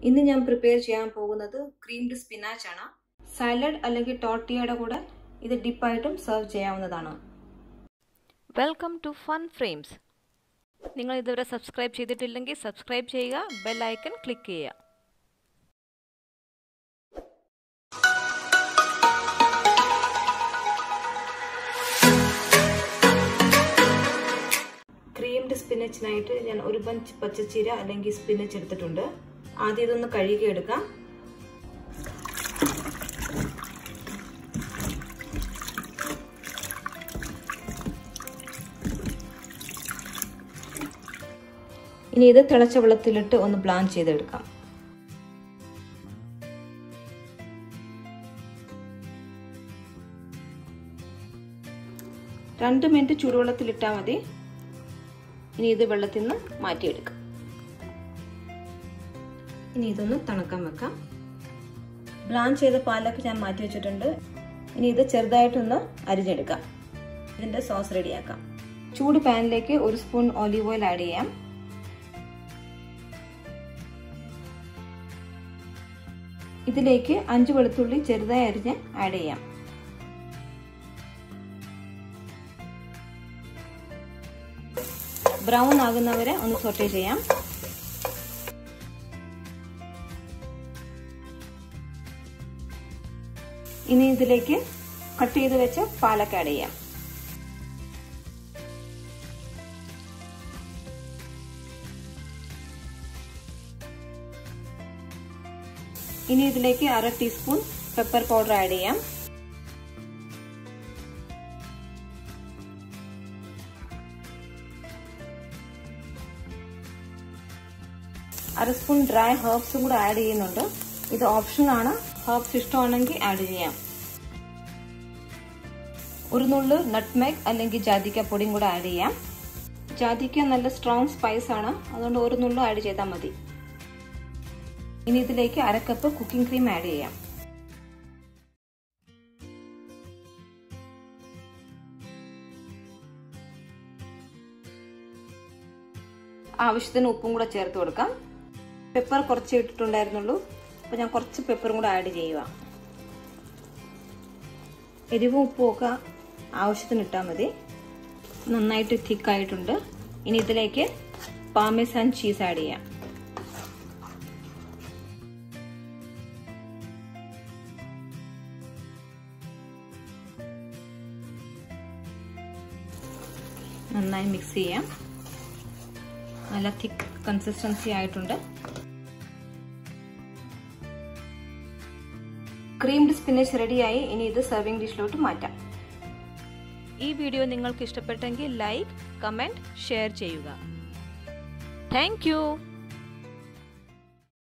ഇന്ന് ഞാൻ പ്രിപ്പയർ ചെയ്യാൻ പോകുന്നത് ക്രീംഡ് സ്പിനാച്ച് ആണ് സാലഡ് അല്ലെങ്കിൽ ടോട്ടിയയുടെ കൂടെ ഇത് ഡിപ്പായിട്ടും സെർവ് ചെയ്യാവുന്നതാണ് വെൽക്കം ടു ഫൺ ഫ്രെയിംസ് നിങ്ങൾ ഇതുവരെ സബ്സ്ക്രൈബ് ചെയ്തിട്ടില്ലെങ്കിൽ സബ്സ്ക്രൈബ് ചെയ്യുക ബെൽ ഐക്കൺ ക്ലിക്ക് ചെയ്യുക ക്രീംഡ് സ്പിനച്ചിനായിട്ട് ഞാൻ ഒരു ബഞ്ച് പച്ചച്ചീര അല്ലെങ്കിൽ സ്പിനച്ച് എടുത്തിട്ടുണ്ട് ആദ്യം ഇതൊന്ന് കഴുകി എടുക്കാം ഇനി ഇത് തിളച്ച വെള്ളത്തിലിട്ട് ഒന്ന് ബ്ലാൻ ചെയ്തെടുക്കാം രണ്ട് മിനിറ്റ് ചൂടുവെള്ളത്തിലിട്ടാൽ മതി ഇനി ഇത് വെള്ളത്തിൽ നിന്ന് മാറ്റിയെടുക്കാം ഇനി ഇതൊന്ന് തണുക്കാൻ വെക്കാം ബ്ലാൻ ചെയ്ത പാലൊക്കെ ഞാൻ മാറ്റി വെച്ചിട്ടുണ്ട് ഇനി ഇത് ചെറുതായിട്ടൊന്ന് അരിഞ്ഞെടുക്കാം ഇതിൻ്റെ സോസ് റെഡിയാക്കാം ചൂട് പാനിലേക്ക് ഒരു സ്പൂൺ ഒലീവ് ഓയിൽ ആഡ് ചെയ്യാം ഇതിലേക്ക് അഞ്ച് വെളുത്തുള്ളി ചെറുതായി അരിഞ്ഞ് ആഡ് ചെയ്യാം ബ്രൗൺ ആകുന്നവരെ ഒന്ന് സോട്ടേ ചെയ്യാം ഇനി ഇതിലേക്ക് കട്ട് ചെയ്ത് വെച്ച പാലൊക്കെ ആഡ് ചെയ്യാം ഇനി ഇതിലേക്ക് അര ടീസ്പൂൺ പെപ്പർ പൗഡർ ആഡ് ചെയ്യാം അര സ്പൂൺ ഡ്രൈ ഹെർബ്സും കൂടെ ആഡ് ചെയ്യുന്നുണ്ട് ഇത് ഓപ്ഷൻ ആണ് ഹെർബ്സ് ഇഷ്ടമാണെങ്കിൽ ആഡ് ചെയ്യാം ഒരു നുള്ളു നട്ട്മെഗ് അല്ലെങ്കിൽ ജാതിക്ക പൊടിയും കൂടെ ആഡ് ചെയ്യാം ജാതിക്ക നല്ല സ്ട്രോങ് സ്പൈസ് ആണ് അതുകൊണ്ട് ഒരു നുള്ളു ആഡ് ചെയ്താൽ മതി ഇനി ഇതിലേക്ക് അര കപ്പ് കുക്കിംഗ് ക്രീം ആഡ് ചെയ്യാം ആവശ്യത്തിന് ഉപ്പും കൂടെ ചേർത്ത് കൊടുക്കാം പെപ്പർ കുറച്ച് ഇട്ടിട്ടുണ്ടായിരുന്നുള്ളൂ അപ്പോൾ ഞാൻ കുറച്ച് പെപ്പറും കൂടെ ആഡ് ചെയ്യുക എരിവും ഉപ്പും ഒക്കെ ആവശ്യത്തിന് ഇട്ടാൽ മതി നന്നായിട്ട് തിക്കായിട്ടുണ്ട് ഇനി ഇതിലേക്ക് പാമേസാൻ ചീസ് ആഡ് ചെയ്യാം നന്നായി മിക്സ് ചെയ്യാം നല്ല തിക്ക് കൺസിസ്റ്റൻസി ആയിട്ടുണ്ട് ക്രീംഡ് സ്പിനച്ച് റെഡിയായി ഇനി ഇത് സെർവിംഗ് ഡിഷിലോട്ട് മാറ്റാം ഈ വീഡിയോ നിങ്ങൾക്ക് ഇഷ്ടപ്പെട്ടെങ്കിൽ ലൈക്ക് കമൻറ്റ് ഷെയർ ചെയ്യുക താങ്ക്